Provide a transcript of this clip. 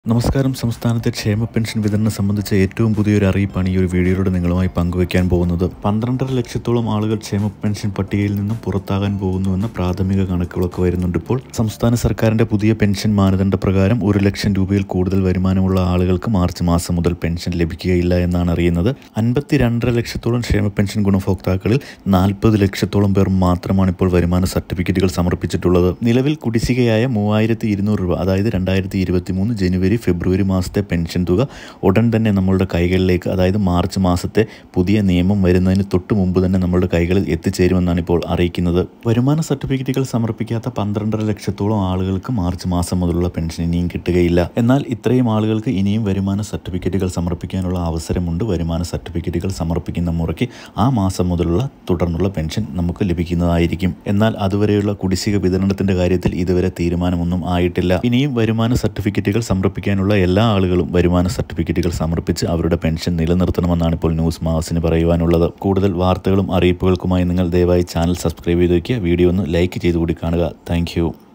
നമസ്കാരം സംസ്ഥാനത്തെ ക്ഷേമ പെൻഷൻ വിതരണം സംബന്ധിച്ച ഏറ്റവും പുതിയൊരു അറിയിപ്പാണ് ഈ ഒരു വീഡിയോയിലൂടെ നിങ്ങളുമായി പങ്കുവയ്ക്കാൻ പോകുന്നത് പന്ത്രണ്ടര ലക്ഷത്തോളം ആളുകൾ ക്ഷേമ പെൻഷൻ പട്ടികയിൽ നിന്നും പുറത്താകാൻ പോകുന്നുവെന്ന പ്രാഥമിക കണക്കുകളൊക്കെ വരുന്നുണ്ട് ഇപ്പോൾ സംസ്ഥാന സർക്കാരിന്റെ പുതിയ പെൻഷൻ മാനദണ്ഡ പ്രകാരം ഒരു ലക്ഷം രൂപയിൽ കൂടുതൽ വരുമാനമുള്ള ആളുകൾക്ക് മാർച്ച് മാസം മുതൽ പെൻഷൻ ലഭിക്കുകയില്ല എന്നാണ് അറിയുന്നത് അൻപത്തി രണ്ടര ലക്ഷത്തോളം ക്ഷേമ പെൻഷൻ ഗുണഭോക്താക്കളിൽ നാൽപ്പത് ലക്ഷത്തോളം പേർ മാത്രമാണ് ഇപ്പോൾ വരുമാന സർട്ടിഫിക്കറ്റുകൾ സമർപ്പിച്ചിട്ടുള്ളത് നിലവിൽ കുടിശ്ശികയായ മൂവായിരത്തി ഇരുന്നൂറ് രൂപ അതായത് രണ്ടായിരത്തി ഇരുപത്തി മൂന്ന് ജനുവരി ഫെബ്രുവരി മാസത്തെ പെൻഷൻ തുക ഉടൻ തന്നെ നമ്മളുടെ കൈകളിലേക്ക് അതായത് മാർച്ച് മാസത്തെ പുതിയ നിയമം വരുന്നതിന് തൊട്ട് മുമ്പ് തന്നെ നമ്മളുടെ കൈകളിൽ എത്തിച്ചേരുമെന്നാണ് ഇപ്പോൾ അറിയിക്കുന്നത് വരുമാന സർട്ടിഫിക്കറ്റുകൾ സമർപ്പിക്കാത്ത പന്ത്രണ്ടര ലക്ഷത്തോളം ആളുകൾക്ക് മാർച്ച് മാസം മുതലുള്ള പെൻഷൻ ഇനിയും കിട്ടുകയില്ല എന്നാൽ ഇത്രയും ആളുകൾക്ക് ഇനിയും വരുമാന സർട്ടിഫിക്കറ്റുകൾ സമർപ്പിക്കാനുള്ള അവസരമുണ്ട് വരുമാന സർട്ടിഫിക്കറ്റുകൾ സമർപ്പിക്കുന്ന മുറയ്ക്ക് ആ മാസം മുതലുള്ള തുടർന്നുള്ള പെൻഷൻ നമുക്ക് ലഭിക്കുന്നതായിരിക്കും എന്നാൽ അതുവരെയുള്ള കുടിശ്ശിക വിതരണത്തിന്റെ കാര്യത്തിൽ ഇതുവരെ തീരുമാനമൊന്നും ആയിട്ടില്ല ഇനിയും വരുമാന സർട്ടിഫിക്കറ്റുകൾ സമർപ്പിക്കാനുള്ള എല്ലാ ആളുകളും വരുമാന സർട്ടിഫിക്കറ്റുകൾ സമർപ്പിച്ച് അവരുടെ പെൻഷൻ നിലനിർത്തണമെന്നാണ് ഇപ്പോൾ ന്യൂസ് മാസിന് പറയുവാനുള്ളത് കൂടുതൽ വാർത്തകളും അറിയിപ്പുകൾക്കുമായി നിങ്ങൾ ദയവായി ചാനൽ സബ്സ്ക്രൈബ് ചെയ്ത് വയ്ക്കുക വീഡിയോ ഒന്ന് ലൈക്ക് ചെയ്തുകൂടി കാണുക താങ്ക്